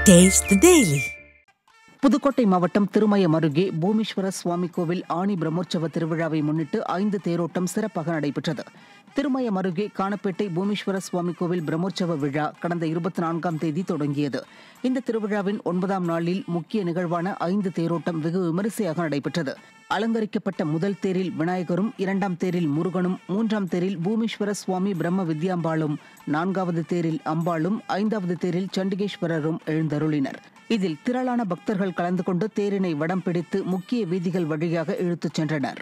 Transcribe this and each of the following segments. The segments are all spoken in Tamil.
Taste the Daily. புதுக்கோட்டை மாவட்டம் திருமயம் அருகே பூமீஸ்வர சுவாமி கோவில் ஆணி பிரம்மோற்சவ திருவிழாவை முன்னிட்டு ஐந்து தேரோட்டம் சிறப்பாக நடைபெற்றது திருமயம் அருகே காணப்பேட்டை பூமீஸ்வர சுவாமி கோவில் பிரம்மோற்சவ விழா கடந்த இருபத்தி நான்காம் தேதி தொடங்கியது இந்த திருவிழாவின் ஒன்பதாம் நாளில் முக்கிய நிகழ்வான ஐந்து தேரோட்டம் வெகு விமரிசையாக நடைபெற்றது அலங்கரிக்கப்பட்ட முதல் தேரில் விநாயகரும் இரண்டாம் தேரில் முருகனும் மூன்றாம் தேரில் பூமீஸ்வர சுவாமி பிரம்ம வித்யாம்பாளும் நான்காவது தேரில் அம்பாளும் ஐந்தாவது தேரில் சண்டிகேஸ்வரரும் எழுந்தருளினர் இதில் திரளான பக்தர்கள் கலந்து கொண்டு தேரினை வடம் பிடித்து முக்கிய வீதிகள் வழியாக இழுத்துச் சென்றனர்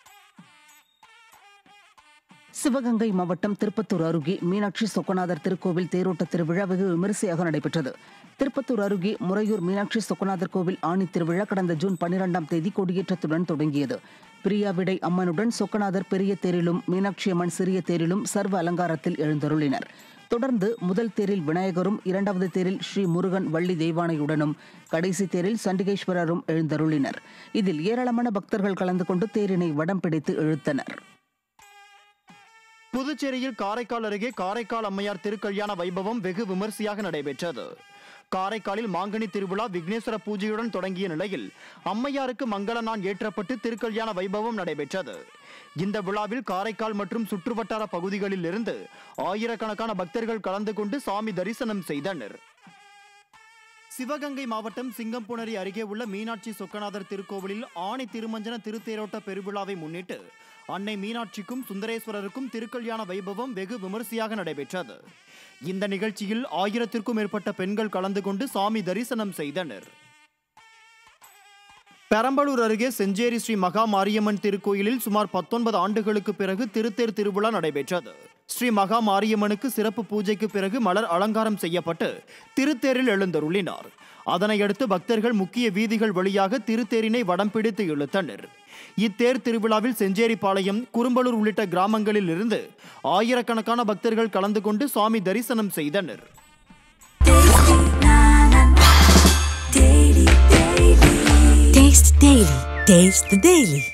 சிவகங்கை மாவட்டம் திருப்பத்தூர் அருகே மீனாட்சி சொக்கநாதர் திருக்கோவில் தேரோட்ட திருவிழா வெகு விமரிசையாக நடைபெற்றது திருப்பத்தூர் அருகே முறையூர் மீனாட்சி சொக்கநாதர் கோவில் ஆணி திருவிழா கடந்த ஜூன் பன்னிரெண்டாம் தேதி கொடியேற்றத்துடன் தொடங்கியது பிரியாவிடை அம்மனுடன் சொக்கநாதர் பெரிய தேரிலும் மீனாட்சி அம்மன் சிறிய தேரிலும் சர்வ அலங்காரத்தில் எழுந்தருளினர் தொடர்ந்து முதல் தேரில் விநாயகரும் இரண்டாவது தேரில் ஸ்ரீ முருகன் வள்ளி தெய்வானையுடனும் கடைசி தேரில் சண்டிகேஸ்வரரும் எழுந்தருளினர் இதில் ஏராளமான பக்தர்கள் கலந்து கொண்டு தேரினை வடம் பிடித்து இழுத்தனர் புதுச்சேரியில் காரைக்கால் அருகே காரைக்கால் அம்மையார் திருக்கல்யாண வைபவம் வெகு விமர்சையாக நடைபெற்றது காரைக்காலில் மாங்கனி திருவிழா விக்னேஸ்வர பூஜையுடன் தொடங்கிய நிலையில் அம்மையாருக்கு மங்கள நாள் ஏற்றப்பட்டு திருக்கல்யாண வைபவம் நடைபெற்றது இந்த விழாவில் காரைக்கால் மற்றும் சுற்றுவட்டார பகுதிகளில் இருந்து ஆயிரக்கணக்கான பக்தர்கள் கலந்து கொண்டு சாமி தரிசனம் செய்தனர் சிவகங்கை மாவட்டம் சிங்கம்புணரி அருகே உள்ள மீனாட்சி சொக்கநாதர் திருக்கோவிலில் ஆணி திருமஞ்சன திருத்தேரோட்ட பெருவிழாவை முன்னிட்டு அன்னை மீனாட்சிக்கும் சுந்தரேஸ்வரருக்கும் திருக்கல்யாண வைபவம் வெகு விமரிசையாக நடைபெற்றது இந்த நிகழ்ச்சியில் ஆயிரத்திற்கும் மேற்பட்ட பெண்கள் கலந்து கொண்டு சாமி தரிசனம் செய்தனர் பெரம்பலூர் அருகே செஞ்சேரி ஸ்ரீ மகா மாரியம்மன் திருக்கோயிலில் சுமார் பத்தொன்பது ஆண்டுகளுக்கு பிறகு திருத்தேர் திருவிழா நடைபெற்றது ஸ்ரீ மகா மாரியம்மனுக்கு சிறப்பு பூஜைக்கு பிறகு மலர் அலங்காரம் செய்யப்பட்டு திருத்தேரில் எழுந்தருளினார் அதனையடுத்து பக்தர்கள் முக்கிய வீதிகள் வழியாக திருத்தேரினை வடம் பிடித்து இழுத்தனர் இத்தேர் திருவிழாவில் செஞ்சேரிப்பாளையம் குறும்பலூர் உள்ளிட்ட கிராமங்களில் இருந்து ஆயிரக்கணக்கான பக்தர்கள் கலந்து கொண்டு சுவாமி தரிசனம் செய்தனர் Taste the Daily. Taste the Daily.